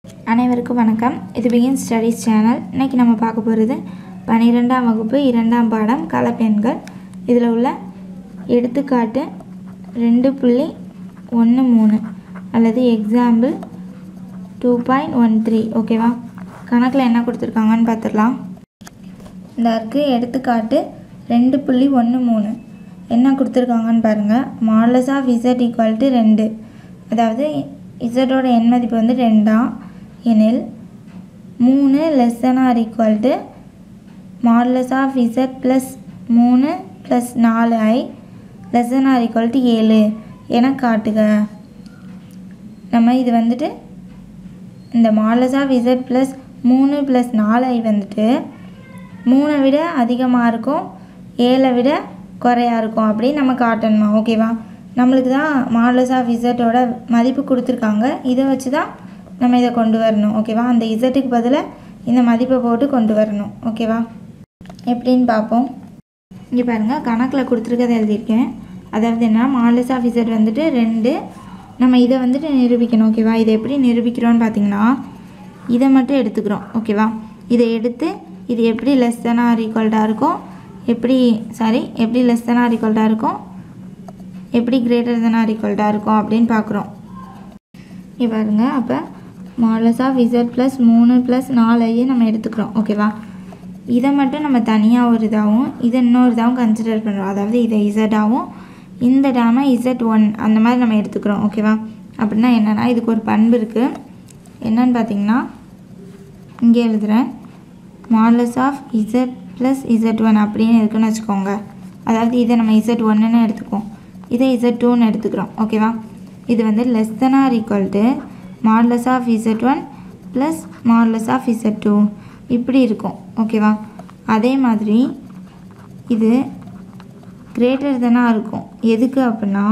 அனைவருக்கும் வணக்கம் இது பிகின் ஸ்டடீஸ் சேனல் இன்னைக்கு நம்ம பார்க்க போகிறது பன்னிரெண்டாம் வகுப்பு இரண்டாம் பாடம் கலப்பெண்கள் இதில் உள்ள எடுத்துக்காட்டு ரெண்டு புள்ளி ஒன்று மூணு அல்லது example two point one three ஓகேவா கணக்கில் என்ன கொடுத்துருக்காங்கன்னு பார்த்துடலாம் இந்த இருக்கு எடுத்துக்காட்டு ரெண்டு புள்ளி ஒன்று மூணு என்ன கொடுத்துருக்காங்கன்னு பாருங்கள் modulus of Z equal to ரெண்டு அதாவது இசட்டோட எண் மதிப்பு வந்து ரெண்டாம் எனில் மூணு less than or equal to modulus of Z plus மூணு ப்ளஸ் நாலு i less than or equal to ஏழு என காட்டுக நம்ம இது வந்துட்டு இந்த மாடலஸ் ஆஃப் இசட் ப்ளஸ் மூணு ப்ளஸ் நாலு ஐ வந்துட்டு மூணை விட அதிகமாக இருக்கும் ஏழை விட குறையா இருக்கும் அப்படின்னு நம்ம காட்டணுமா ஓகேவா நம்மளுக்கு தான் மாடலஸ் ஆஃப் இசட்டோட மதிப்பு கொடுத்துருக்காங்க இதை வச்சு தான் நம்ம இதை கொண்டு வரணும் ஓகேவா அந்த இசட்டுக்கு பதிலாக இந்த மதிப்பை போட்டு கொண்டு வரணும் ஓகேவா எப்படின்னு பார்ப்போம் இங்கே பாருங்கள் கணக்கில் கொடுத்துருக்கதை எழுதியிருக்கேன் அதாவது என்ன மாடலஸ் ஆஃப் இசட் வந்துட்டு ரெண்டு நம்ம இதை வந்துட்டு நிரூபிக்கணும் ஓகேவா இதை எப்படி நிரூபிக்கிறோன்னு பார்த்தீங்கன்னா இதை மட்டும் எடுத்துக்கிறோம் ஓகேவா இதை எடுத்து இது எப்படி லெஸ் than ஆர் ஈக்குவல்டாக இருக்கும் எப்படி சாரி எப்படி லெஸ் than ஆர் ஈக்குவல்டாக இருக்கும் எப்படி கிரேட்டர் than ஆர் ஈக்குவல்டாக இருக்கும் அப்படின்னு பார்க்குறோம் இங்கே பாருங்க அப்போ மாடலஸ் ஆஃப் இசட் ப்ளஸ் மூணு ப்ளஸ் நாலையும் நம்ம எடுத்துக்கிறோம் ஓகேவா இதை மட்டும் நம்ம தனியாக ஒரு இதாகவும் இதை இன்னொரு இதாகவும் கன்சிடர் பண்ணுறோம் அதாவது இதை இசட்டாகவும் இந்த டேமை இசட் ஒன் அந்த மாதிரி நம்ம எடுத்துக்கிறோம் ஓகேவா அப்படின்னா என்னென்னா இதுக்கு ஒரு பண்பு இருக்குது என்னன்னு பார்த்தீங்கன்னா இங்கே எழுதுகிறேன் modulus of Z plus Z one அப்படின்னு இருக்குன்னு வச்சுக்கோங்க அதாவது இதை நம்ம இசட் ஒன்னுன்னு எடுத்துக்குவோம் இதை இசட் டூன்னு எடுத்துக்கிறோம் ஓகேவா இது வந்து less than or equal to modulus of Z one plus modulus of Z two இப்படி இருக்கும் ஓகேவா அதே மாதிரி இது கிரேட்டர் தெனாக இருக்கும் எதுக்கு அப்படின்னா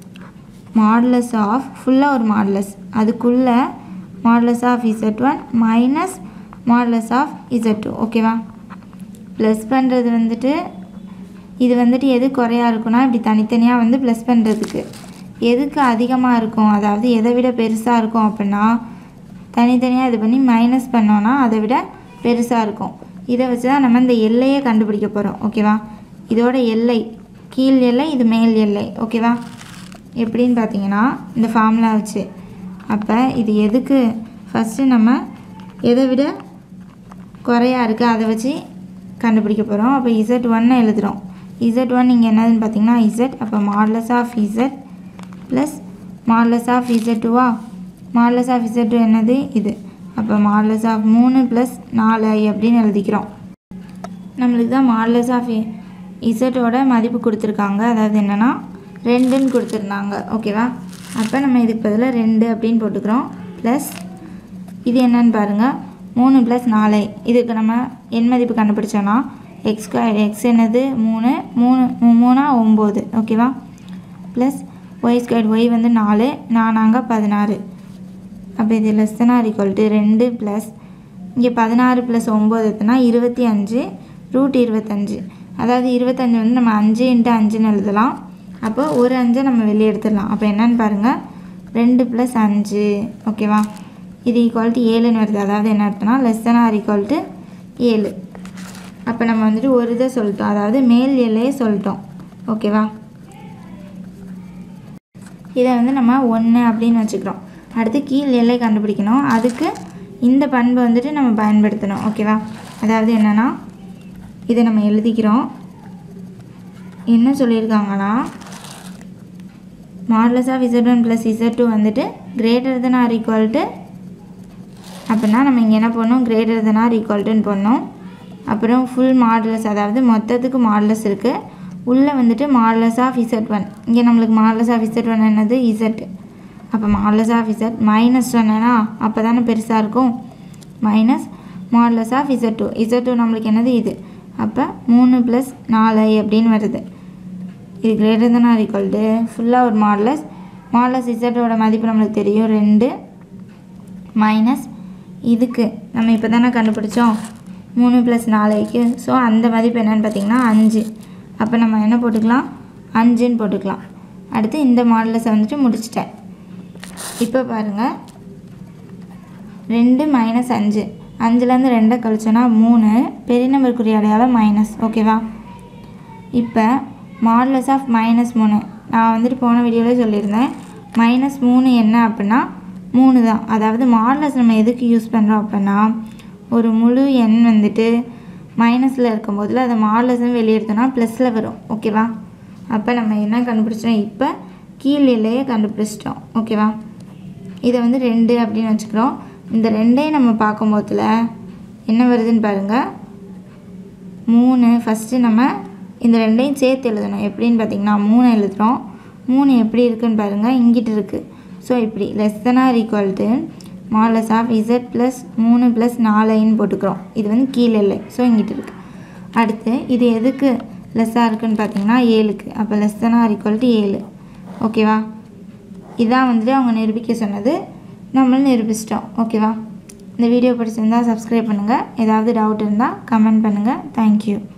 மாடலஸ் ஆஃப் ஃபுல்லாக ஒரு மாடலஸ் அதுக்குள்ளே modulus of Z one minus modulus of Z two ஓகேவா ப்ளஸ் பண்ணுறது வந்துட்டு இது வந்துட்டு எது குறையா இருக்குன்னா இப்படி தனித்தனியாக வந்து ப்ளஸ் பண்ணுறதுக்கு எதுக்கு அதிகமாக இருக்கும் அதாவது எதை விட பெருசாக இருக்கும் அப்படின்னா தனித்தனியாக இது பண்ணி மைனஸ் பண்ணோன்னா அதை விட பெருசாக இருக்கும் இதை வச்சு தான் நம்ம இந்த எல்லையை கண்டுபிடிக்க போகிறோம் ஓகேவா இதோட எல்லை கீழ் எல்லை இது மேல் எல்லை ஓகேவா எப்படின்னு பார்த்தீங்கன்னா இந்த ஃபார்முலா வச்சு அப்போ இது எதுக்கு ஃபஸ்ட்டு நம்ம எதை விட குறையா இருக்குது அதை வச்சு கண்டுபிடிக்க போகிறோம் அப்போ இசட் ஒன்னை எழுதுகிறோம் இசட் ஒன் இங்கே என்னதுன்னு பார்த்தீங்கன்னா இசட் அப்போ modulus of Z plus modulus of Z டூவா மாடலஸ் ஆஃப் இசட் டூ என்னது இது அப்போ மாடலஸ் ஆஃப் மூணு ப்ளஸ் நாலு ஐ அப்படின்னு எழுதிக்கிறோம் நம்மளுக்கு தான் மாடலஸ் ஆஃப் இசட்டோட மதிப்பு கொடுத்துருக்காங்க அதாவது என்னென்னா ரெண்டுன்னு கொடுத்துருந்தாங்க ஓகேவா அப்போ நம்ம இதுக்கு பதிலாக ரெண்டு அப்படின்னு போட்டுக்கிறோம் ப்ளஸ் இது என்னன்னு பாருங்கள் மூணு ப்ளஸ் நாலு இதுக்கு நம்ம எண் மதிப்பு கண்டுபிடிச்சோன்னா எக்ஸ் ஸ்கொயர் எக்ஸ் என்னது மூணு மூணு மூ- மூணா ஒம்பது ஓகேவா ப்ளஸ் ஒய் ஸ்கொயர் ஒய் வந்து நாலு நானாங்க பதினாறு அப்போ இது less than or equal to ரெண்டு ப்ளஸ் இங்கே பதினாறு ப்ளஸ் ஒம்பது எத்தனா இருபத்தி அஞ்சு ரூட் இருபத்தஞ்சு அதாவது இருபத்தஞ்சு வந்து நம்ம அஞ்சு இன்ட்டு அஞ்சுன்னு எழுதலாம் அப்போ ஒரு அஞ்சை நம்ம வெளியே எடுத்துடலாம் அப்போ என்னன்னு பாருங்கள் ரெண்டு ப்ளஸ் அஞ்சு ஓகேவா இது ஈக்குவல் டு ஏழுன்னு வருது அதாவது என்ன அர்த்தம்னா less than or equal to ஏழு அப்போ நம்ம வந்துட்டு ஒரு இதை சொல்லிட்டோம் அதாவது மேல் எல்லையே சொல்லிட்டோம் ஓகேவா இதை வந்து நம்ம ஒன்று அப்படின்னு வச்சுக்கிறோம் அடுத்து கீழ் எல்லை கண்டுபிடிக்கணும் அதுக்கு இந்த பண்பு வந்துட்டு நம்ம பயன்படுத்தணும் ஓகேவா அதாவது என்னென்னா இதை நம்ம எழுதிக்கிறோம் என்ன சொல்லியிருக்காங்கன்னா modulus of Z one plus Z two வந்துட்டு greater than or equal to அப்படின்னா நம்ம இங்கே என்ன பண்ணோம் கிரேட்டர் தென் ஆர் ஈக்குவல்ட்டுன்னு பண்ணோம் அப்புறம் ஃபுல் மாடலஸ் அதாவது மொத்தத்துக்கு மாடலஸ் இருக்குது உள்ளே வந்துட்டு மாடலஸ் ஆஃப் இசட் ஒன் இங்கே நம்மளுக்கு மாடலஸ் ஆஃப் இசட் ஒன் என்னது இசட் அப்போ மாடலஸ் ஆஃப் இசட் மைனஸ் சொன்னேன்னா அப்போ தானே பெருசாக இருக்கும் minus modulus of Z two Z two நம்மளுக்கு என்னது இது அப்போ மூணு ப்ளஸ் நாலு அப்படின்னு வருது இது greater than or equal to ஃபுல்லாக ஒரு மாடலஸ் மாடலஸ் இசட்டோட மதிப்பு நம்மளுக்கு தெரியும் ரெண்டு மைனஸ் இதுக்கு நம்ம இப்போ தானே கண்டுபிடிச்சோம் மூணு ப்ளஸ் நாளைக்கு ஸோ அந்த மதிப்பு என்னன்னு பார்த்தீங்கன்னா அஞ்சு அப்போ நம்ம என்ன போட்டுக்கலாம் அஞ்சுன்னு போட்டுக்கலாம் அடுத்து இந்த மாடலஸை வந்துட்டு முடிச்சிட்டேன் இப்போ பாருங்கள் ரெண்டு மைனஸ் அஞ்சு அஞ்சுலேருந்து ரெண்டை கழிச்சோன்னா மூணு பெரிய நம்பருக்குரிய அடையாளம் மைனஸ் ஓகேவா இப்போ மாடலஸ் ஆஃப் மைனஸ் மூணு நான் வந்துட்டு போன வீடியோவில் சொல்லியிருந்தேன் மைனஸ் மூணு என்ன அப்படின்னா மூணு தான் அதாவது மாடலஸ் நம்ம எதுக்கு யூஸ் பண்ணுறோம் அப்படின்னா ஒரு முழு எண் வந்துட்டு மைனஸில் இருக்கும்போதில் அதை மாடலஸ்னு வெளியே எடுத்தோம்னா ப்ளஸில் வரும் ஓகேவா அப்போ நம்ம என்ன கண்டுபிடிச்சிட்டோம் இப்போ கீழ் எல்லையை கண்டுபிடிச்சிட்டோம் ஓகேவா இதை வந்து ரெண்டு அப்படின்னு வச்சுக்கிறோம் இந்த ரெண்டையும் நம்ம பார்க்கும்போதுல என்ன வருதுன்னு பாருங்கள் மூணு ஃபஸ்ட்டு நம்ம இந்த ரெண்டையும் சேர்த்து எழுதணும் எப்படின்னு பார்த்தீங்கன்னா மூணு எழுதுகிறோம் மூணு எப்படி இருக்குன்னு பாருங்கள் இங்கிட்டு இருக்குது ஸோ இப்படி less than or equal to modulus of Z plus மூணு ப்ளஸ் நாலுன்னு போட்டுக்கிறோம் இது வந்து கீழே இல்லை ஸோ இங்கிட்டு இருக்குது அடுத்து இது எதுக்கு லெஸ்ஸாக இருக்குன்னு பார்த்தீங்கன்னா ஏழுக்கு அப்போ less than or equal to ஏழு ஓகேவா இதான் வந்துட்டு அவங்க நிரூபிக்க சொன்னது நம்மளும் நிரூபிச்சிட்டோம் ஓகேவா இந்த வீடியோ பிடிச்சிருந்தா சப்ஸ்கிரைப் பண்ணுங்கள் ஏதாவது டவுட் இருந்தால் கமெண்ட் பண்ணுங்கள் தேங்க்யூ